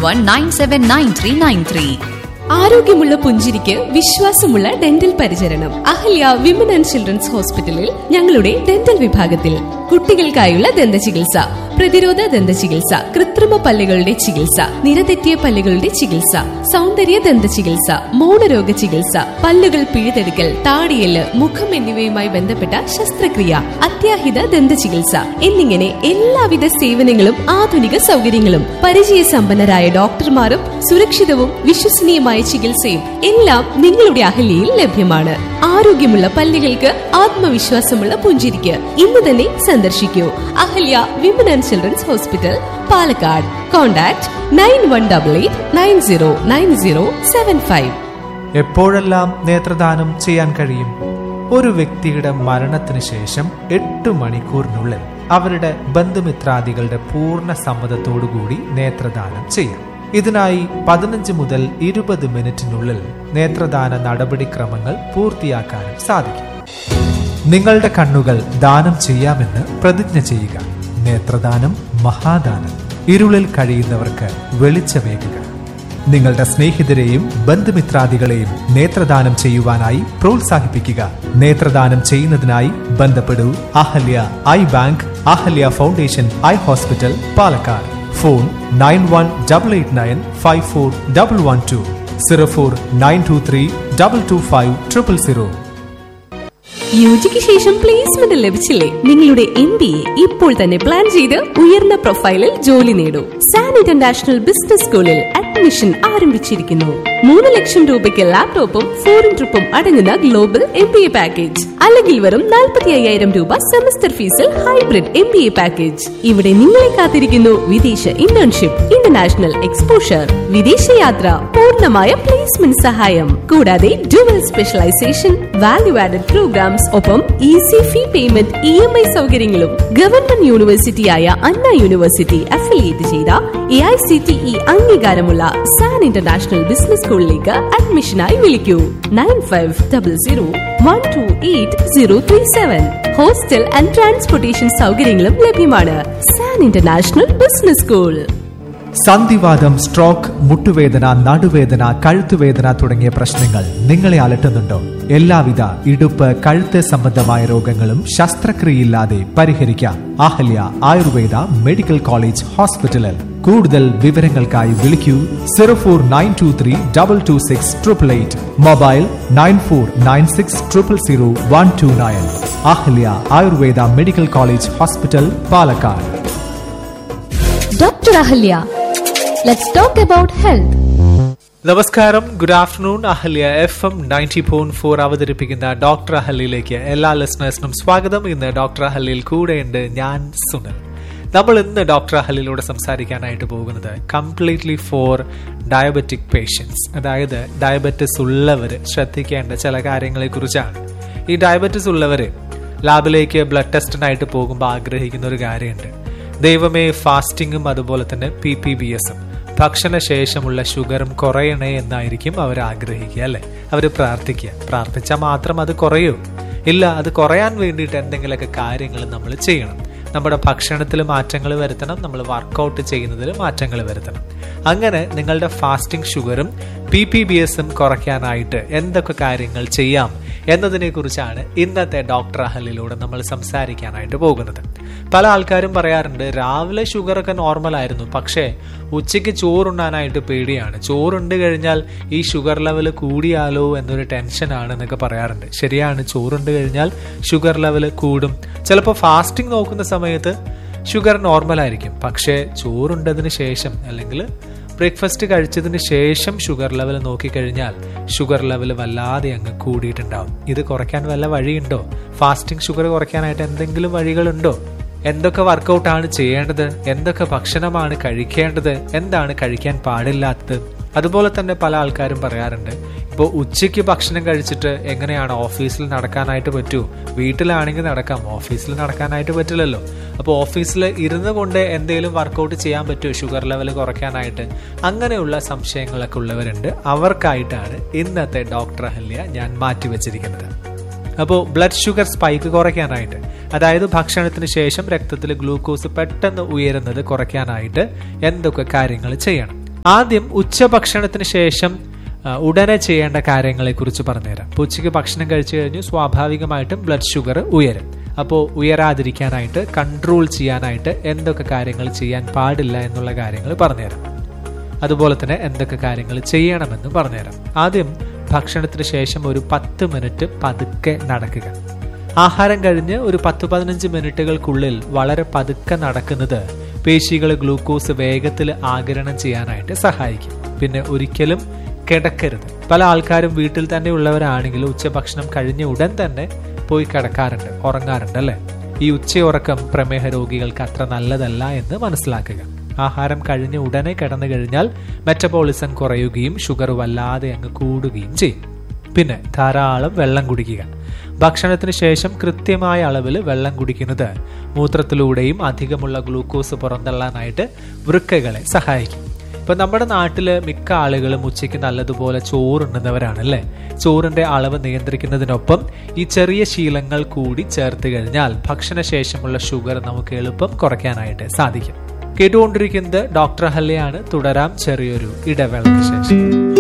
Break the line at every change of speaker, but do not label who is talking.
One nine seven nine three nine three
ആരോഗ്യമുള്ള പുഞ്ചിരിക്ക് വിശ്വാസമുള്ള ഡെന്റൽ പരിചരണം അഹല്യ വിമൻ ആൻഡ് ചിൽഡ്രൻസ് ഹോസ്പിറ്റലിൽ ഞങ്ങളുടെ ഡെന്റൽ വിഭാഗത്തിൽ കുട്ടികൾക്കായുള്ള ദന്ത ചികിത്സ പ്രതിരോധ ദന്ത ചികിത്സ കൃത്രിമ പല്ലുകളുടെ ചികിത്സ നിരതെറ്റിയ പല്ലുകളുടെ ചികിത്സ സൗന്ദര്യ ദന്ത ചികിത്സ മൗനരോഗ ചികിത്സ പല്ലുകൾ പിഴുതെടുക്കൽ താടിയല് മുഖം എന്നിവയുമായി ബന്ധപ്പെട്ട ശസ്ത്രക്രിയ അത്യാഹിത ദന്ത ചികിത്സ എന്നിങ്ങനെ എല്ലാവിധ സേവനങ്ങളും ആധുനിക സൗകര്യങ്ങളും പരിചയസമ്പന്നരായ ഡോക്ടർമാരും സുരക്ഷിതവും വിശ്വസനീയമായ ചികിത്സയും എല്ലാം നിങ്ങളുടെ അഹല്യയിൽ ലഭ്യമാണ് ആരോഗ്യമുള്ള പല്ലുകൾക്ക് ആത്മവിശ്വാസമുള്ള പുഞ്ചിരിക്ക് ഇന്ന് തന്നെ സന്ദർശിക്കൂ Ahalya women and children's hospital Palakkad contact nine one double eight nine zero nine zero seven five
എപ്പോഴെല്ലാം നേത്രദാനം ചെയ്യാൻ കഴിയും ഒരു വ്യക്തിയുടെ മരണത്തിന് ശേഷം എട്ട് മണിക്കൂറിനുള്ളിൽ അവരുടെ ബന്ധുമിത്രാദികളുടെ പൂർണ്ണ സമ്മതത്തോടുകൂടി നേത്രദാനം ചെയ്യാം ഇതിനായി പതിനഞ്ച് മുതൽ ഇരുപത് മിനിറ്റിനുള്ളിൽ നേത്രദാന നടപടിക്രമങ്ങൾ പൂർത്തിയാക്കാനും സാധിക്കും നിങ്ങളുടെ കണ്ണുകൾ ദാനം ചെയ്യാമെന്ന് പ്രതിജ്ഞ ചെയ്യുക നേത്രദാനം മഹാദാനം ഇരുളിൽ കഴിയുന്നവർക്ക് വെളിച്ചമേകുക നിങ്ങളുടെ സ്നേഹിതരെയും ബന്ധുമിത്രാദികളെയും നേത്രദാനം ചെയ്യുവാനായി പ്രോത്സാഹിപ്പിക്കുക നേത്രദാനം ചെയ്യുന്നതിനായി ബന്ധപ്പെടൂ Ahalya eye bank Ahalya foundation eye hospital Palakkad phone nine one double eight nine five four double one two zero four nine two three double two five triple zero
യുജിക്ക് ശേഷം പ്ലേസ്മെന്റ് ലഭിച്ചില്ലേ നിങ്ങളുടെ എം ബി എ ഇപ്പോൾ തന്നെ പ്ലാൻ ചെയ്ത് ഉയർന്ന പ്രൊഫൈലിൽ ജോലി നേടൂ സാൻ ഇന്റർനാഷണൽ ബിസിനസ് സ്കൂളിൽ അഡ്മിഷൻ ആരംഭിച്ചിരിക്കുന്നു മൂന്ന് ലക്ഷം രൂപയ്ക്ക് ലാപ്ടോപ്പും ഫോറിൻ ട്രിപ്പും അടങ്ങുന്ന global M B A package അല്ലെങ്കിൽ വെറും നാൽപ്പത്തി അയ്യായിരം രൂപ സെമസ്റ്റർ ഫീസിൽ hybrid M B A package ഇവിടെ നിങ്ങളെ കാത്തിരിക്കുന്നു വിദേശ ഇന്റേൺഷിപ്പ് ഇന്റർനാഷണൽ എക്സ്പോഷർ വിദേശയാത്ര പൂർണ്ണമായ പ്ലേസ്മെന്റ് സഹായം കൂടാതെ dual specialisation value added programmes ഒപ്പം easy fee payment E M I സൗകര്യങ്ങളും ഗവൺമെന്റ് യൂണിവേഴ്സിറ്റിയായ അണ്ണ യൂണിവേഴ്സിറ്റി അഫിലിയേറ്റ് ചെയ്ത A I C T E അംഗീകാരമുള്ള സാൻ ഇന്റർനാഷണൽ ബിസിനസ് സ്കൂളിലേക്ക് അഡ്മിഷനായി വിളിക്കൂ nine five double zero one two eight zero three seven hostel and transportation സൗകര്യങ്ങളും ലഭ്യമാണ് സാൻ ഇന്റർനാഷണൽ ബിസിനസ് സ്കൂൾ
സന്ധിവാദം സ്ട്രോക്ക് മുട്ടുവേദന നടുവേദന കഴുത്തുവേദന തുടങ്ങിയ പ്രശ്നങ്ങൾ നിങ്ങളെ അലട്ടുന്നുണ്ടോ എല്ലാവിധ ഇടുപ്പ് കഴുത്ത് സംബന്ധമായ രോഗങ്ങളും ശസ്ത്രക്രിയയില്ലാതെ പരിഹരിക്കാം അഹല്യ ആയുർവേദ മെഡിക്കൽ കോളേജ് ഹോസ്പിറ്റലിൽ കൂടുതൽ വിവരങ്ങൾക്കായി വിളിക്കൂ zero four nine two three double two six triple eight mobile nine four nine six triple zero one two nine Ahalya Ayurveda medical college hospital Palakkad
Dr. Ahalya, let's talk about health.
നമസ്കാരം good afternoon Ahalya F M ninety point four അവതരിപ്പിക്കുന്ന doctor അഹല്യയിലേക്ക് എല്ലാ ലിസണേഴ്സിനും സ്വാഗതം ഇന്ന് doctor അഹല്യയിൽ കൂടെയുണ്ട് ഞാൻ സുനിൽ നമ്മൾ ഇന്ന് ഡോക്ടർ അഹല്യയിലൂടെ സംസാരിക്കാനായിട്ട് പോകുന്നത് കംപ്ലീറ്റ്ലി ഫോർ ഡയബറ്റിക് പേഷ്യൻസ് അതായത് ഡയബറ്റിസ് ഉള്ളവർ ശ്രദ്ധിക്കേണ്ട ചില കാര്യങ്ങളെ കുറിച്ചാണ് ഈ ഡയബറ്റിസ് ഉള്ളവർ ലാബിലേക്ക് ബ്ലഡ് ടെസ്റ്റിനായിട്ട് പോകുമ്പോൾ ആഗ്രഹിക്കുന്ന ഒരു കാര്യമുണ്ട് ദൈവമേ ഫാസ്റ്റിങ്ങും അതുപോലെ തന്നെ പി പി ബി എസും ഭക്ഷണശേഷമുള്ള ഷുഗറും കുറയണേ എന്നായിരിക്കും അവർ ആഗ്രഹിക്കുക അല്ലെ അവർ പ്രാർത്ഥിക്കുക പ്രാർത്ഥിച്ചാൽ മാത്രം അത് കുറയൂ ഇല്ല അത് കുറയാൻ വേണ്ടിയിട്ട് എന്തെങ്കിലുമൊക്കെ കാര്യങ്ങൾ നമ്മൾ ചെയ്യണം നമ്മുടെ ഭക്ഷണത്തിൽ മാറ്റങ്ങൾ വരുത്തണം നമ്മൾ വർക്കൗട്ട് ചെയ്യുന്നതിൽ മാറ്റങ്ങൾ വരുത്തണം അങ്ങനെ നിങ്ങളുടെ ഫാസ്റ്റിംഗ് ഷുഗറും പി പി ബി എസും കുറയ്ക്കാനായിട്ട് എന്തൊക്കെ കാര്യങ്ങൾ ചെയ്യാം എന്നതിനെ കുറിച്ചാണ് ഇന്നത്തെ ഡോക്ടർ അഹലിലൂടെ നമ്മൾ സംസാരിക്കാനായിട്ട് പോകുന്നത് പല ആൾക്കാരും പറയാറുണ്ട് രാവിലെ ഷുഗറൊക്കെ നോർമൽ ആയിരുന്നു പക്ഷേ ഉച്ചയ്ക്ക് ചോറുണ്ണാനായിട്ട് പേടിയാണ് ചോറുണ്ട് കഴിഞ്ഞാൽ ഈ ഷുഗർ ലെവൽ കൂടിയാലോ എന്നൊരു ടെൻഷനാണ് എന്നൊക്കെ പറയാറുണ്ട് ശരിയാണ് ചോറുണ്ട് കഴിഞ്ഞാൽ ഷുഗർ ലെവൽ കൂടും ചിലപ്പോൾ ഫാസ്റ്റിംഗ് നോക്കുന്ന സമയത്ത് ഷുഗർ നോർമൽ ആയിരിക്കും പക്ഷേ ചോറുണ്ടതിന് ശേഷം അല്ലെങ്കിൽ ബ്രേക്ക്ഫാസ്റ്റ് കഴിച്ചതിന് ശേഷം ഷുഗർ ലെവൽ നോക്കിക്കഴിഞ്ഞാൽ ഷുഗർ ലെവൽ വല്ലാതെ അങ്ങ് കൂടിയിട്ടുണ്ടാവും ഇത് കുറയ്ക്കാൻ വല്ല വഴിയുണ്ടോ ഫാസ്റ്റിംഗ് ഷുഗർ കുറയ്ക്കാനായിട്ട് എന്തെങ്കിലും വഴികളുണ്ടോ എന്തൊക്കെ വർക്കൗട്ടാണ് ചെയ്യേണ്ടത് എന്തൊക്കെ ഭക്ഷണമാണ് കഴിക്കേണ്ടത് എന്താണ് കഴിക്കാൻ പാടില്ലാത്തത് അതുപോലെ തന്നെ പല ആൾക്കാരും പറയാറുണ്ട് ഇപ്പോൾ ഉച്ചയ്ക്ക് ഭക്ഷണം കഴിച്ചിട്ട് എങ്ങനെയാണ് ഓഫീസിൽ നടക്കാനായിട്ട് പറ്റൂ വീട്ടിലാണെങ്കിൽ നടക്കാം ഓഫീസിൽ നടക്കാനായിട്ട് പറ്റില്ലല്ലോ അപ്പോൾ ഓഫീസിൽ ഇരുന്ന് കൊണ്ട് എന്തെങ്കിലും വർക്കൗട്ട് ചെയ്യാൻ പറ്റുമോ ഷുഗർ ലെവൽ കുറയ്ക്കാനായിട്ട് അങ്ങനെയുള്ള സംശയങ്ങളൊക്കെ ഉള്ളവരുണ്ട് അവർക്കായിട്ടാണ് ഇന്നത്തെ ഡോക്ടർ അഹല്യ ഞാൻ മാറ്റിവെച്ചിരിക്കുന്നത് അപ്പോൾ ബ്ലഡ് ഷുഗർ സ്പൈക്ക് കുറയ്ക്കാനായിട്ട് അതായത് ഭക്ഷണത്തിന് ശേഷം രക്തത്തിൽ ഗ്ലൂക്കോസ് പെട്ടെന്ന് ഉയരുന്നത് കുറയ്ക്കാനായിട്ട് എന്തൊക്കെ കാര്യങ്ങൾ ചെയ്യണം ആദ്യം ഉച്ചഭക്ഷണത്തിന് ശേഷം ആ, ഉടനെ ചെയ്യേണ്ട കാര്യങ്ങളെ കുറിച്ച് പറഞ്ഞുതരാം ഇപ്പോൾ ഉച്ചയ്ക്ക് ഭക്ഷണം കഴിച്ചു കഴിഞ്ഞു സ്വാഭാവികമായിട്ടും ബ്ലഡ് ഷുഗർ ഉയരും അപ്പോൾ ഉയരാതിരിക്കാനായിട്ട് കൺട്രോൾ ചെയ്യാനായിട്ട് എന്തൊക്കെ കാര്യങ്ങൾ ചെയ്യാൻ പാടില്ല എന്നുള്ള കാര്യങ്ങൾ പറഞ്ഞുതരാം അതുപോലെ തന്നെ എന്തൊക്കെ കാര്യങ്ങൾ ചെയ്യണമെന്ന് പറഞ്ഞുതരാം ആദ്യം ഭക്ഷണത്തിന് ശേഷം ഒരു പത്ത് മിനിറ്റ് പതുക്കെ നടക്കുക ആഹാരം കഴിഞ്ഞ് ഒരു പത്ത് പതിനഞ്ച് മിനിറ്റുകൾക്കുള്ളിൽ വളരെ പതുക്കെ നടക്കുന്നത് പേശികൾ ഗ്ലൂക്കോസ് വേഗത്തിൽ ആഗിരണം ചെയ്യാനായിട്ട് സഹായിക്കും പിന്നെ ഒരിക്കലും കിടക്കരുത് പല ആൾക്കാരും വീട്ടിൽ തന്നെ ഉള്ളവരാണെങ്കിൽ ഉച്ചഭക്ഷണം കഴിഞ്ഞ ഉടൻ തന്നെ പോയി കിടക്കാറുണ്ട് ഉറങ്ങാറുണ്ട് അല്ലേ ഈ ഉച്ചയുറക്കം പ്രമേഹ രോഗികൾക്ക് അത്ര നല്ലതല്ല എന്ന് മനസ്സിലാക്കുക ആഹാരം കഴിഞ്ഞ് ഉടനെ കിടന്നു കഴിഞ്ഞാൽ മെറ്റബോളിസം കുറയുകയും ഷുഗർ വല്ലാതെ അങ്ങ് കൂടുകയും ചെയ്യും പിന്നെ ധാരാളം വെള്ളം കുടിക്കുക ഭക്ഷണത്തിന് ശേഷം കൃത്യമായ അളവിൽ വെള്ളം കുടിക്കുന്നത് മൂത്രത്തിലൂടെയും അധികമുള്ള ഗ്ലൂക്കോസ് പുറന്തള്ളാനായിട്ട് വൃക്കകളെ സഹായിക്കും ഇപ്പൊ നമ്മുടെ നാട്ടില് മിക്ക ആളുകളും ഉച്ചയ്ക്ക് നല്ലതുപോലെ ചോറുണ്ണുന്നവരാണ് അല്ലേ ചോറിന്റെ അളവ് നിയന്ത്രിക്കുന്നതിനൊപ്പം ഈ ചെറിയ ശീലങ്ങൾ കൂടി ചേർത്ത് കഴിഞ്ഞാൽ ഭക്ഷണശേഷമുള്ള ഷുഗർ നമുക്ക് എളുപ്പം കുറയ്ക്കാനായിട്ട് സാധിക്കും കേട്ടുകൊണ്ടിരിക്കുന്നത് ഡോക്ടർ ഹല്ലയാണ് തുടരാം ചെറിയൊരു ഇടവേളയ്ക്ക് ശേഷം